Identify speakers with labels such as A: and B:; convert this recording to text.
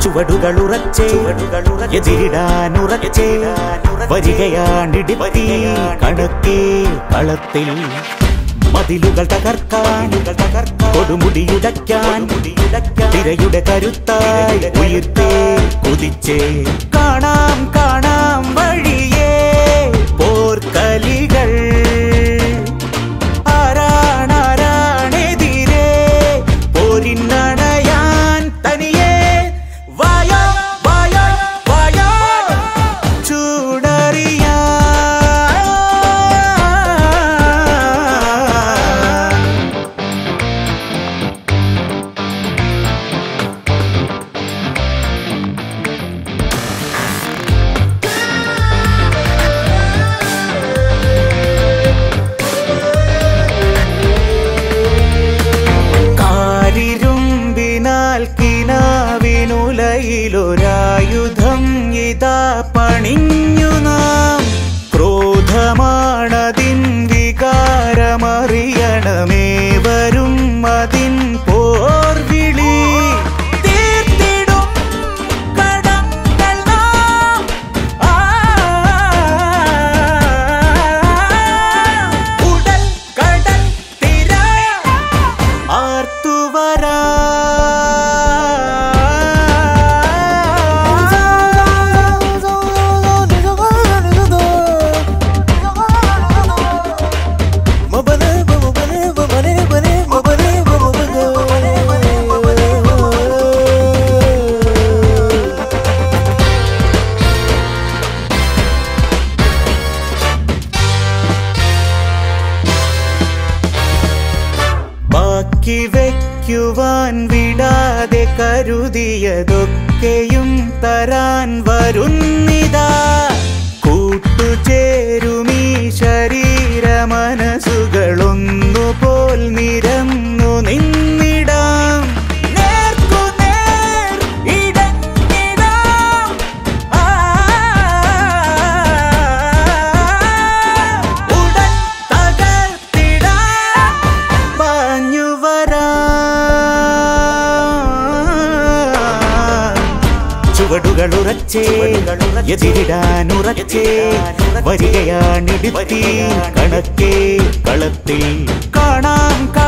A: ചുവടുകളുറച്ചേ എതിരിടാനുറച്ചേ വരികയാണിടിപ്പതി കണക്കേ കളത്തിൽ മതിലുകൾ തകർക്കാൻ കൊടുമുടിയുടയ്ക്കാൻ തിരയുടെ കരുത്തായി ഉയർത്തേ കുതിച്ചേ കാണാം കാണാം വഴിയേ പോർക്കലികൾ ആരാണാരാണെതിരെ പോരിന്നണയാൻ തനിയെ വായോ വായോ വായോ ചൂടറിയാൻ കാരിരുമ്പിനാൽ കിനാവിനുലയിലൊരായുധം ഇതാ പണിഞ്ഞു നാം ക്രോധമാണതിൻ വികാരമറിയണമേ വരും അതിൻ പോർവിളി തീർത്തിടും കടങ്ങൾ നാം. ആ, ഉടൽ കടൽ തിര ആർത്തുവരാ ബാക്കി വയ്ക്കുവാൻ വിടാതെ കരുതിയതൊക്കെയും തരാൻ വരുന്നിതാ കൂട്ടുചേരുമീ ശരീര മനസ്സുകളൊന്നുപോൽ നിരന്നു നിന്നിടാം നേർക്കുനേർ ഇടഞ്ഞിടാം. ആ, ഉടൻ തകർത്തിടാം പാഞ്ഞു ചുവടുകളുറച്ചേ എതിരിടാനുറച്ചേ വരികയാണിടിപ്പത്തി കണക്കേ കളത്തിൽ കാണാം